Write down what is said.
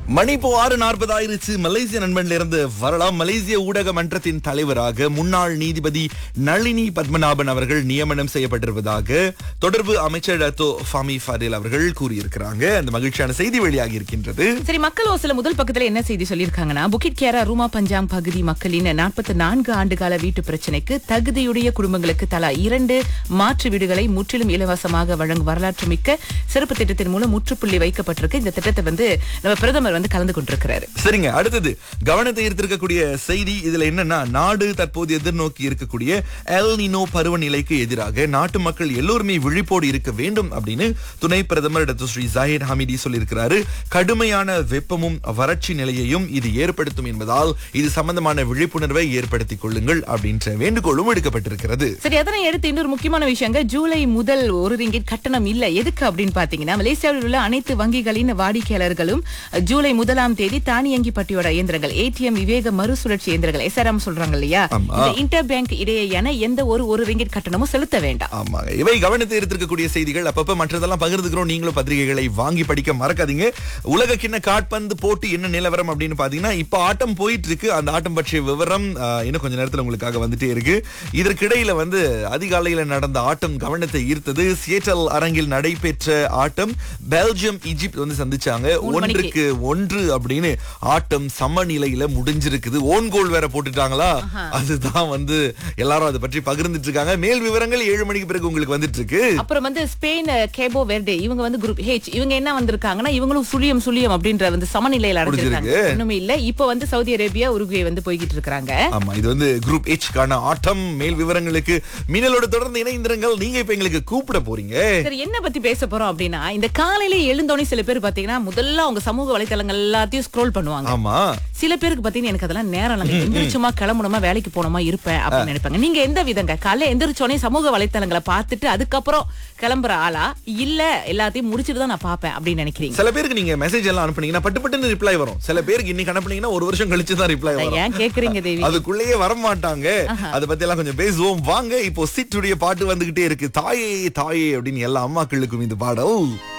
மணி இப்போ ஆறு நாற்பது ஆயிருச்சு மலேசிய நண்பன்ல இருந்து வரலாம் மலேசிய ஊடக மன்றத்தின் தலைவராக முன்னாள் நீதிபதி நளினி பத்மநாபன் அவர்கள் நியமனம் செய்யப்பட்டிருப்பதாக தொடர்பு அமைச்சர் டத்தோ ஃபாமி ஃபadil அவர்கள் கூறியிருக்கிறாங்க அந்த மகிழ்ச்சியான செய்தி வெளியாகி இருக்கின்றது சரி மக்கள் ஓசில முதல் பக்கத்துல என்ன செய்தி சொல்லியிருக்காங்கன்னா புக்கிட் கேரா ரூமா பஞ்சாங் பகுதி மக்களின் நாற்பத்தி நான்கு ஆண்டுகால வீட்டு பிரச்சனைக்கு தகுதியுடைய குடும்பங்களுக்கு தலா இரண்டு மாற்று வீடுகளை முற்றிலும் இலவசமாக வழங்கும் வரலாற்று மிக்க சிறப்பு திட்டத்தின் மூலம் முற்றுப்புள்ளி வைக்கப்பட்டிருக்கு இந்த திட்டத்தை வந்து நம்ம பிரதமர் வந்து கலந்து கொண்டிருக்கிறாரு சரிங்க அடுத்தது கவனத்தை ஈர்த்திருக்கக்கூடிய செய்தி இதுல என்னன்னா நாடு தற்போது எதிர்நோக்கி இருக்கக்கூடிய எல் நினோ பருவநிலைக்கு எதிராக நாட்டு மக்கள் எல்லோருமே விழிப்போடு இருக்க வேண்டும் அப்படின்னு துணை பிரதமர் டாக்டர் ஸ்ரீ ஜாஹிர் ஹமிடி சொல்லியிருக்கிறாரு கடுமையான வெப்பமும் வறட்சி நிலையையும் இது ஏற்படுத்தும் என்பதால் இது சம்பந்தமான விழிப்புணர்வை ஏற்படுத்திக் கொள்ளுங்கள் அப்படின்ற வேண்டுகோளும் எடுக்கப்பட்டிருக்கிறது சரி அதனை அடுத்து இன்னொரு முக்கியமான விஷயங்க ஜூலை முதல் ஒரு ரிங்கிட் கட்டணம் இல்ல எதுக்கு அப்படின்னு பாத்தீங்கன்னா மலேசியாவில் உள்ள அனைத்து வங்கிகளின் வாடிக்கையாளர்களும் ஜூலை முதலாம் தேதி தானியங்கி பட்டியோட இயந்திரங்கள் ஏடிஎம் விவேக மறுசுழற்சி இயந்திரங்கள் எஸ்ஆர்எம் சொல்றாங்க இல்லையா ஆமா. இந்த இன்டர் பேங்க் இடையேயான எந்த ஒரு ஒரு ரிங்கிட் கட்டணமும் செலுத்த வேண்டாம் ஆமாங்க இவை கவனத்தை எடுத்திருக்கக்கூடிய செய்திகள் அப்பப்ப மற்றதெல்லாம் பகிர்ந்துக்கிறோம் நீங்களும் பத்திரிகைகளை வாங்கி படிக்க மறக்காதீங்க உலக கிண்ண காட்பந்து போட்டி என்ன நிலவரம் அப்படின்னு பாத்தீங்கன்னா இப்ப ஆட்டம் போயிட்டு இருக்கு அந்த ஆட்டம் பற்றிய விவரம் ஆஹ், இன்னும் கொஞ்ச நேரத்துல உங்களுக்காக வந்துட்டே இருக்கு இதற்கிடையில வந்து அதிகாலையில நடந்த ஆட்டம் கவனத்தை ஈர்த்தது சியேட்டல் அரங்கில் நடைபெற்ற ஆட்டம் பெல்ஜியம் ஈஜிப்ட் வந்து சந்திச்சாங்க மூணு மணிக்கு. ஒன்றுக்கு ஒன்று அப்படின்னு ஆட்டம் சமநிலையில முடிஞ்சிருக்குது ஓன் கோல் வேற போட்டுட்டாங்களா அதுதான் வந்து எல்லாரும் அதை பற்றி பகிர்ந்துட்டு இருக்காங்க மேல் விவரங்கள் ஏழு மணிக்கு பிறகு உங்களுக்கு வந்துட்டு இருக்கு அப்புறம் வந்து ஸ்பெயின் கேபோ வெர்டே இவங்க வந்து குரூப் ஹெச் இவங்க என்ன வந்திருக்காங்கன்னா இவங்களும் சுழியம் சுழியம் அப்படின்ற வந்து சமநிலையில அடைஞ்சிருக்காங்க முடிஞ்சிருக்கு. ஒண்ணுமே இல்ல இப்போ வந்து சவுதி அரேபியா உருகுவே வந்து போய்கிட்டு இருக்காங்க ஆமா இது வந்து குரூப் கான ஆட்டம் மேல் விவரங்களுக்கு மின்னலோட தொடர்ந்து இணைந்திருங்கள் நீங்க இப்ப எங்களுக்கு கூப்பிட போறீங்க சரி என்ன பத்தி பேச போறோம் அப்படின்னா இந்த காலையில எழுந்தோடனே சில பேர் பாத்தீங்கன்னா முதல்ல அவங்க சமூக வலைத்தளங்கள் எல்லாத்தையும் ஸ்க்ரோல் பண்ணுவாங்க ஆமா சில பேருக்கு பாத்தீங்கன்னா எனக்கு அதெல்லாம் நேரம் இல்லைங்க எந்திரிச்சுமா கிளம்பணுமா வேலைக்கு போனோமா இருப்பேன் அப்படின்னு நினைப்பாங்க நீங்க எந்த விதங்க காலையில எந்திரிச்சோடனே சமூக வலைத்தளங்களை பார்த்துட்டு அதுக்கப்புறம் கிளம்புற ஆளா இல்ல எல்லாத்தையும் முடிச்சிட்டு தான் நான் பாப்பேன் அப்படின்னு நினைக்கிறீங்க சில பேருக்கு நீங்க மெசேஜ் எல்லாம் அனுப்புனீங்கன்னா பட்டு பட்டுன்னு ரிப்ளை வரும் சில பேருக்கு இன்னைக்கு அனுப்புனீங்கன்னா ஒரு வருஷம் கழிச்சு தான் ரிப்ளை அதை வரும் ஏன் கேக்குறீங்க தேவி அதுக்குள்ளேயே வர மாட்டாங்க அத பத்தி எல்லாம் கொஞ்சம் பேசுவோம் வாங்க இப்போ சிட்டுடைய பாட்டு வந்துகிட்டே இருக்கு தாயே தாயே அப்படின்னு எல்லா அம்மாக்களுக்கும் இந்த பாடல்